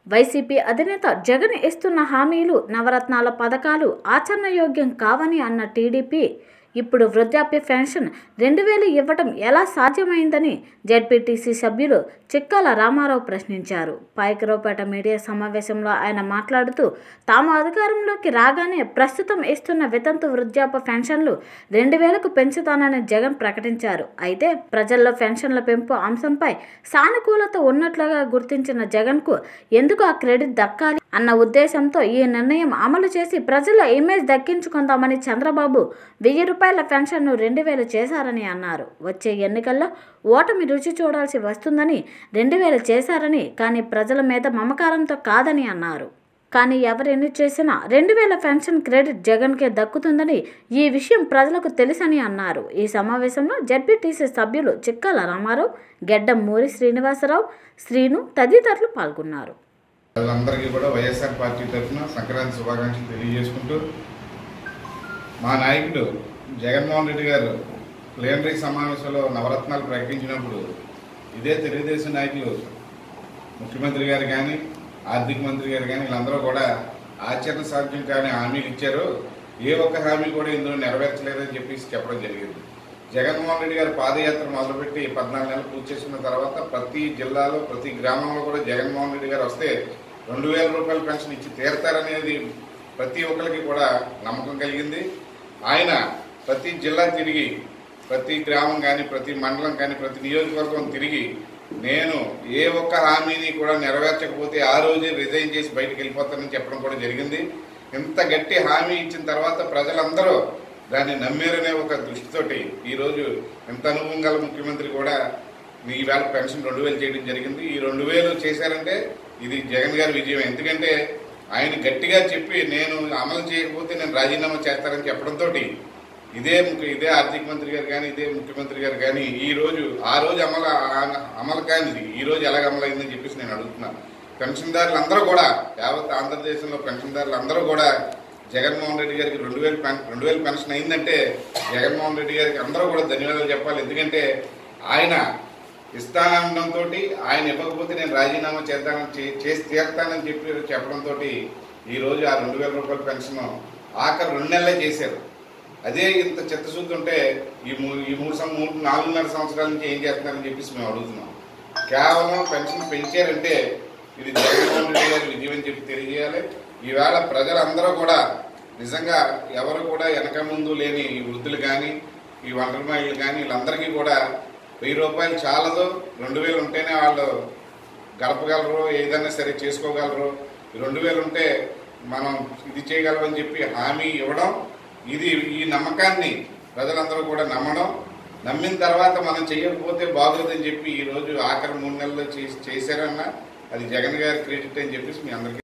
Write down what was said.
YCP అధినేత జగన్ ఇస్తున్న హామీలు నవరత్నాల పథకాలు ఆచరణయోగ్యం కావని అన్న టీడీపీ ఇప్పుడు వృద్ధాప్య పెన్షన్ రెండు వేలు ఇవ్వటం ఎలా సాధ్యమైందని జెడ్పీటీసీ సభ్యులు చిక్కాల రామారావు ప్రశ్నించారు పాయకరావుపేట మీడియా సమావేశంలో ఆయన మాట్లాడుతూ తాము అధికారంలోకి రాగానే ప్రస్తుతం ఇస్తున్న వితంతు వృద్ధాప్య పెన్షన్లు రెండు వేలకు పెంచుతానని జగన్ ప్రకటించారు అయితే ప్రజల్లో పెన్షన్ల పెంపు అంశంపై సానుకూలత ఉన్నట్లుగా గుర్తించిన జగన్కు ఎందుకు ఆ క్రెడిట్ దక్కాలి అన్న ఉద్దేశంతో ఈ నిర్ణయం అమలు చేసి ప్రజల ఇమేజ్ దక్కించుకుందామని చంద్రబాబు వెయ్యి రూపాయల పెన్షన్ను రెండు వేలు చేశారని అన్నారు వచ్చే ఎన్నికల్లో ఓటమి రుచి చూడాల్సి వస్తుందని రెండు వేలు చేశారని కానీ ప్రజల మీద మమకారంతో కాదని అన్నారు కానీ ఎవరెన్ని చేసినా రెండు వేల పెన్షన్ క్రెడిట్ జగన్కే దక్కుతుందని ఈ విషయం ప్రజలకు తెలుసని అన్నారు ఈ సమావేశంలో జడ్పీటీసీ సభ్యులు చిక్కాల రామారావు గెడ్డం మూరి శ్రీనివాసరావు శ్రీను తదితరులు పాల్గొన్నారు ప్రజలందరికీ కూడా వైఎస్ఆర్ పార్టీ తరఫున సంక్రాంతి శుభాకాంక్షలు తెలియజేసుకుంటూ మా నాయకుడు జగన్మోహన్ రెడ్డి గారు ప్లేనరీ సమావేశంలో నవరత్నాలు ప్రకటించినప్పుడు ఇదే తెలుగుదేశం నాయకులు ముఖ్యమంత్రి గారు కానీ ఆర్థిక మంత్రి గారు కానీ వీళ్ళందరూ కూడా ఆచరణ సాధ్యం కానీ హామీలు ఇచ్చారు ఏ ఒక్క హామీ కూడా ఇందులో నెరవేర్చలేదని చెప్పేసి చెప్పడం జరిగింది జగన్మోహన్ రెడ్డి గారు పాదయాత్ర మొదలుపెట్టి పద్నాలుగు నెలలు పూర్తి చేసుకున్న తర్వాత ప్రతి జిల్లాలో ప్రతి గ్రామంలో కూడా జగన్మోహన్ రెడ్డి గారు వస్తే రెండు వేల రూపాయల పెన్షన్ ఇచ్చి తీరతారనేది ప్రతి ఒక్కరికి కూడా నమ్మకం కలిగింది ఆయన ప్రతి జిల్లా తిరిగి ప్రతి గ్రామం కానీ ప్రతి మండలం కానీ ప్రతి నియోజకవర్గం తిరిగి నేను ఏ ఒక్క హామీని కూడా నెరవేర్చకపోతే ఆ రోజే రిజైన్ చేసి బయటకు వెళ్ళిపోతానని చెప్పడం కూడా జరిగింది ఇంత గట్టి హామీ ఇచ్చిన తర్వాత ప్రజలందరూ దాన్ని నమ్మారనే ఒక దృష్టితోటి ఈరోజు ఎంత అనుభవం గల ముఖ్యమంత్రి కూడా ఈవేళ పెన్షన్ రెండు వేలు చేయడం జరిగింది ఈ రెండు వేలు చేశారంటే ఇది జగన్ గారి విజయం ఎందుకంటే ఆయన గట్టిగా చెప్పి నేను అమలు చేయకపోతే నేను రాజీనామా చేస్తానని చెప్పడంతో ఇదే ముఖ్య ఇదే ఆర్థిక మంత్రి గారు కానీ ఇదే ముఖ్యమంత్రి గారు కానీ ఈ రోజు ఆ రోజు అమలు ఆ- అమలు కానిది ఈ రోజు ఎలాగ అమలైందని చెప్పేసి నేను అడుగుతున్నాను పెన్షన్దారులు అందరూ కూడా యావత్ ఆంధ్రదేశంలో పెన్షన్దారులు అందరూ కూడా జగన్మోహన్ రెడ్డి గారికి రెండు వేలు పెన్ రెండు వేలు పెన్షన్ అయిందంటే జగన్మోహన్ రెడ్డి గారికి అందరూ కూడా ధన్యవాదాలు చెప్పాలి ఎందుకంటే ఆయన ఇస్తానంతో ఆయన ఇవ్వకపోతే నేను రాజీనామా చేద్దానని చే- చేసి తీరుతానని చెప్పి చెప్పడంతో ఈ రోజు ఆ రెండు వేల రూపాయల పెన్షన్ ఆఖరి రెండు నెలలే చేశారు అదే ఇంత చిత్తశుద్ధి ఉంటే ఈ మూ ఈ మూడు సం- మూడు నాలుగున్నర సంవత్సరాల నుంచి ఏం చేస్తున్నారని చెప్పేసి మేము అడుగుతున్నాం కేవలం పెన్షన్ పెంచారంటే ఇది జగన్మోహన్ రెడ్డి గారి విజయం అని చెప్పి తెలియజేయాలి ఈవేళ ప్రజలందరూ కూడా నిజంగా ఎవరు కూడా వెనక ముందు లేని ఈ వృద్ధులు కానీ ఈ ఒంటరి మహిళలు కానీ వీళ్ళందరికీ కూడా వెయ్యి రూపాయలు చాలదు రెండు వేలు ఉంటేనే వాళ్ళు గడపగలరు ఏదైనా సరే చేసుకోగలరు ఈ రెండు వేలు ఉంటే మనం ఇది చేయగలమని చెప్పి హామీ ఇవ్వడం ఇది ఈ నమ్మకాన్ని ప్రజలందరూ కూడా నమ్మడం నమ్మిన తర్వాత మనం చేయకపోతే బాగోదని చెప్పి ఈ రోజు ఆఖరి మూడు నెలలు చేసి చేశారన్న అది జగన్ గారి క్రెడిట్ అని చెప్పేసి మీ అందరికీ